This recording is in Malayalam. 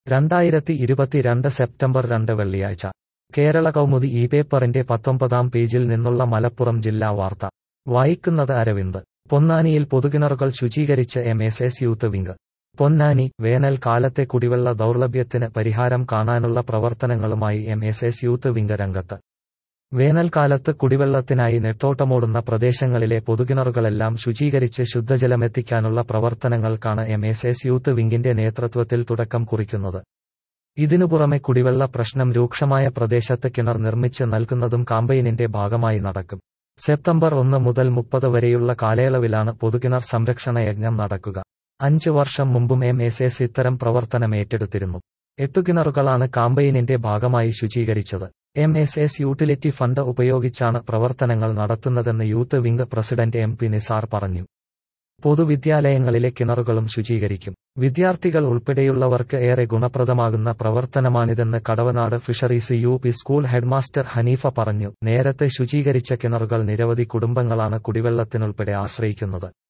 രണ്ടായിരത്തി ഇരുപത്തിരണ്ട് സെപ്റ്റംബർ രണ്ട് വെള്ളിയാഴ്ച കേരള കൗമുദി ഈ പേപ്പറിന്റെ പത്തൊമ്പതാം പേജിൽ നിന്നുള്ള മലപ്പുറം ജില്ലാ വാർത്ത വായിക്കുന്നത് അരവിന്ദ് പൊന്നാനിയിൽ പൊതുകിണറുകൾ ശുചീകരിച്ച് M S S youth wing Ponnani വേനൽ കാലത്തെ കുടിവെള്ള ദൗർലഭ്യത്തിന് പരിഹാരം കാണാനുള്ള പ്രവർത്തനങ്ങളുമായി M S S youth wing രംഗത്ത് വേനൽക്കാലത്ത് കുടിവെള്ളത്തിനായി നെട്ടോട്ടമോടുന്ന പ്രദേശങ്ങളിലെ പൊതുകിണറുകളെല്ലാം ശുചീകരിച്ച് ശുദ്ധജലമെത്തിക്കാനുള്ള പ്രവർത്തനങ്ങൾക്കാണ് എം എസ് എസ് യൂത്ത് വിംഗിന്റെ നേതൃത്വത്തിൽ തുടക്കം കുറിക്കുന്നത് ഇതിനു പുറമെ കുടിവെള്ള പ്രശ്നം രൂക്ഷമായ പ്രദേശത്ത് കിണർ നിർമ്മിച്ച് നൽകുന്നതും കാമ്പയിനിന്റെ ഭാഗമായി നടക്കും സെപ്റ്റംബർ ഒന്ന് മുതൽ മുപ്പത് വരെയുള്ള കാലയളവിലാണ് പൊതുകിണർ സംരക്ഷണ യജ്ഞം നടക്കുക അഞ്ച് വർഷം മുമ്പും എം എസ് എസ് ഇത്തരം പ്രവർത്തനം ഏറ്റെടുത്തിരുന്നു എട്ടു കിണറുകളാണ് കാമ്പയിനിന്റെ ഭാഗമായി ശുചീകരിച്ചത് M S S utility fund ഉപയോഗിച്ചാണ് പ്രവർത്തനങ്ങൾ നടത്തുന്നതെന്ന് youth wing president M P Nisar പറഞ്ഞു പൊതുവിദ്യാലയങ്ങളിലെ കിണറുകളും ശുചീകരിക്കും വിദ്യാർത്ഥികൾ ഉൾപ്പെടെയുള്ളവർക്ക് ഏറെ ഗുണപ്രദമാകുന്ന പ്രവർത്തനമാണിതെന്ന് Kadavanad fisheries U P school headmaster Haneefa പറഞ്ഞു നേരത്തെ ശുചീകരിച്ച കിണറുകൾ നിരവധി കുടുംബങ്ങളാണ് കുടിവെള്ളത്തിനുൾപ്പെടെ ആശ്രയിക്കുന്നത്